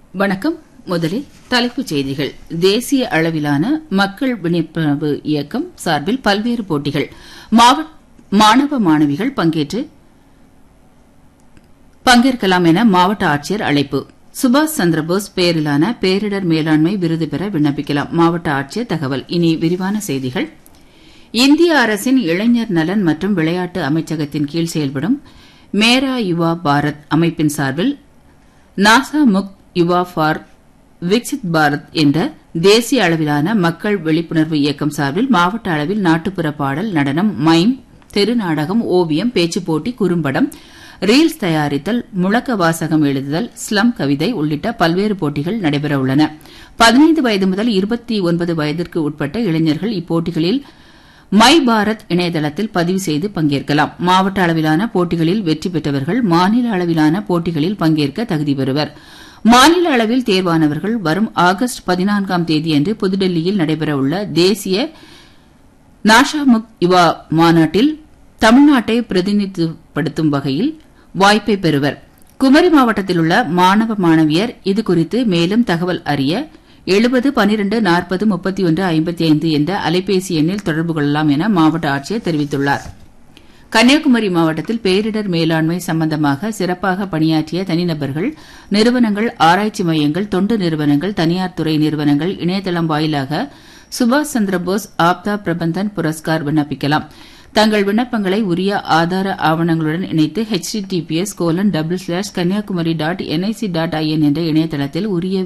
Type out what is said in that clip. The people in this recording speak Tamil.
வணக்கம் முதலில் தலைப்புச் செய்திகள் தேசிய அளவிலான மக்கள் விழிப்புணர்வு இயக்கம் சார்பில் பல்வேறு போட்டிகள் மாவட்ட மாணவ மாணவிகள் பங்கேற்று பங்கேற்கலாம் என மாவட்ட ஆட்சியர் அழைப்பு சுபாஷ் சந்திரபோஸ் பெயரிலான பேரிடர் மேலாண்மை விருது பெற விண்ணப்பிக்கலாம் மாவட்ட ஆட்சியர் தகவல் இனி விரிவான செய்திகள் இந்திய அரசின் இளைஞர் நலன் மற்றும் விளையாட்டு அமைச்சகத்தின் கீழ் செயல்படும் மேரா யுவா பாரத் அமைப்பின் சார்பில் நாசா முக்த் யுவா ஃபார் விக்சித் பாரத் என்ற தேசிய அளவிலான மக்கள் விழிப்புணர்வு இயக்கம் சார்பில் மாவட்ட அளவில் நாட்டுப்புற பாடல் நடனம் மைம் தெரு நாடகம் ஓவியம் பேச்சுப் போட்டி குறும்படம் ரீல்ஸ் தயாரித்தல் முழக்க வாசகம் எழுதுதல் ஸ்லம் கவிதை உள்ளிட்ட பல்வேறு போட்டிகள் நடைபெறவுள்ளன பதினைந்து வயது முதல் இருபத்தி ஒன்பது வயதிற்கு உட்பட்ட இளைஞர்கள் இப்போட்டிகளில் மை பாரத் இணையதளத்தில் பதிவு செய்து பங்கேற்கலாம் மாவட்ட அளவிலான போட்டிகளில் வெற்றி பெற்றவர்கள் மாநில அளவிலான போட்டிகளில் பங்கேற்க தகுதி பெறுவர் மாநில அளவில் தேர்வானவர்கள் வரும் ஆகஸ்ட் பதினான்காம் தேதியன்று புதுடெல்லியில் நடைபெறவுள்ள தேசிய நாஷா முக் யுவா மாநாட்டில் தமிழ்நாட்டை பிரதிநிதித்துவப்படுத்தும் வகையில் வாய்ப்பை பெறுவர் குமரி மாவட்டத்தில் உள்ள மாணவ மாணவியர் இதுகுறித்து மேலும் தகவல் அறிய எழுபது பனிரெண்டு நாற்பது முப்பத்தி ஒன்று ஐம்பத்தி ஐந்து என்ற அலைபேசி எண்ணில் தொடர்பு கொள்ளலாம் என மாவட்ட ஆட்சியர் தெரிவித்துள்ளார் கன்னியாகுமரி மாவட்டத்தில் பேரிடர் மேலாண்மை சம்பந்தமாக சிறப்பாக பணியாற்றிய தனிநபர்கள் நிறுவனங்கள் ஆராய்ச்சி மையங்கள் தொண்டு நிறுவனங்கள் தனியார் துறை நிறுவனங்கள் இணையதளம் வாயிலாக சுபாஷ் சந்திரபோஸ் ஆப்தா பிரபந்தன் புரஸ்கார் விண்ணப்பிக்கலாம் தங்கள் விண்ணப்பங்களை உரிய ஆதார ஆவணங்களுடன் இணைத்து HTTPS colon double slash Kanyakumari dot NIC dot IN என்ற இணையதளத்தில் உரிய